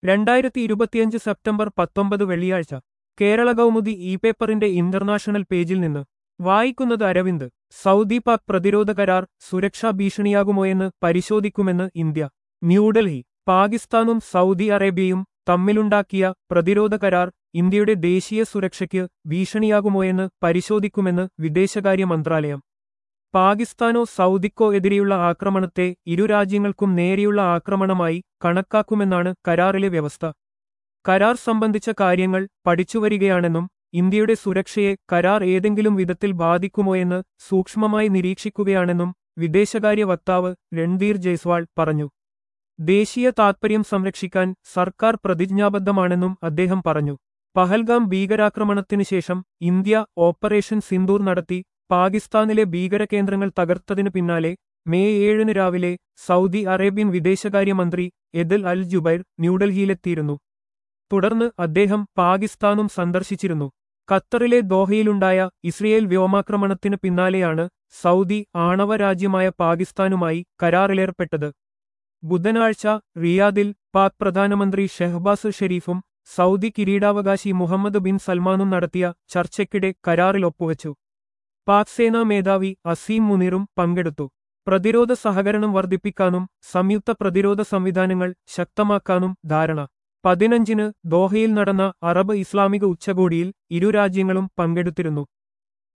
രണ്ടായിരത്തി ഇരുപത്തിയഞ്ച് സെപ്റ്റംബർ പത്തൊമ്പത് വെള്ളിയാഴ്ച കേരള കൗമുദി ഇ പേപ്പറിന്റെ ഇന്റർനാഷണൽ പേജിൽ നിന്ന് വായിക്കുന്നത് അരവിന്ദ് സൗദി പാക് പ്രതിരോധ കരാർ സുരക്ഷാ ഭീഷണിയാകുമോയെന്ന് പരിശോധിക്കുമെന്ന് ഇന്ത്യ ന്യൂഡൽഹി പാകിസ്ഥാനും സൗദി അറേബ്യയും തമ്മിലുണ്ടാക്കിയ പ്രതിരോധ കരാർ ഇന്ത്യയുടെ ദേശീയ സുരക്ഷയ്ക്ക് ഭീഷണിയാകുമോയെന്ന് പരിശോധിക്കുമെന്ന് വിദേശകാര്യ മന്ത്രാലയം പാകിസ്ഥാനോ സൗദിക്കോ എതിരെയുള്ള ആക്രമണത്തെ ഇരു രാജ്യങ്ങൾക്കും നേരെയുള്ള ആക്രമണമായി കണക്കാക്കുമെന്നാണ് കരാറിലെ വ്യവസ്ഥ കരാർ സംബന്ധിച്ച കാര്യങ്ങൾ പഠിച്ചുവരികയാണെന്നും ഇന്ത്യയുടെ സുരക്ഷയെ കരാർ ഏതെങ്കിലും വിധത്തിൽ ബാധിക്കുമോയെന്ന് സൂക്ഷ്മമായി നിരീക്ഷിക്കുകയാണെന്നും വിദേശകാര്യ വക്താവ് രൺധീർ ജയ്സ്വാൾ പറഞ്ഞു ദേശീയ താത്പര്യം സംരക്ഷിക്കാൻ സർക്കാർ പ്രതിജ്ഞാബദ്ധമാണെന്നും അദ്ദേഹം പറഞ്ഞു പഹൽഗാം ഭീകരാക്രമണത്തിനു ശേഷം ഇന്ത്യ ഓപ്പറേഷൻ സിന്ദൂർ നടത്തി പാകിസ്ഥാനിലെ ഭീകരകേന്ദ്രങ്ങൾ തകർത്തതിനു പിന്നാലെ മെയ് ഏഴിന് രാവിലെ സൗദി അറേബ്യൻ വിദേശകാര്യമന്ത്രി എദൽ അൽ ജുബൈർ ന്യൂഡൽഹിയിലെത്തിയിരുന്നു തുടർന്ന് അദ്ദേഹം പാകിസ്ഥാനും സന്ദർശിച്ചിരുന്നു ഖത്തറിലെ ദോഹയിലുണ്ടായ ഇസ്രയേൽ വ്യോമാക്രമണത്തിനു പിന്നാലെയാണ് സൗദി ആണവ രാജ്യമായ പാകിസ്ഥാനുമായി കരാറിലേർപ്പെട്ടത് ബുധനാഴ്ച റിയാദിൽ പാക് പ്രധാനമന്ത്രി ഷെഹ്ബാസ് ഷെരീഫും സൗദി കിരീടാവകാശി മുഹമ്മദ് ബിൻ സൽമാനും നടത്തിയ ചർച്ചയ്ക്കിടെ കരാറിൽ ഒപ്പുവച്ചു പാക് സേനാ മേധാവി അസീം മുനീറും പങ്കെടുത്തു പ്രതിരോധ സഹകരണം വർദ്ധിപ്പിക്കാനും സംയുക്ത പ്രതിരോധ സംവിധാനങ്ങൾ ശക്തമാക്കാനും ധാരണ പതിനഞ്ചിന് ദോഹയിൽ നടന്ന അറബ് ഇസ്ലാമിക ഉച്ചകോടിയിൽ ഇരു രാജ്യങ്ങളും പങ്കെടുത്തിരുന്നു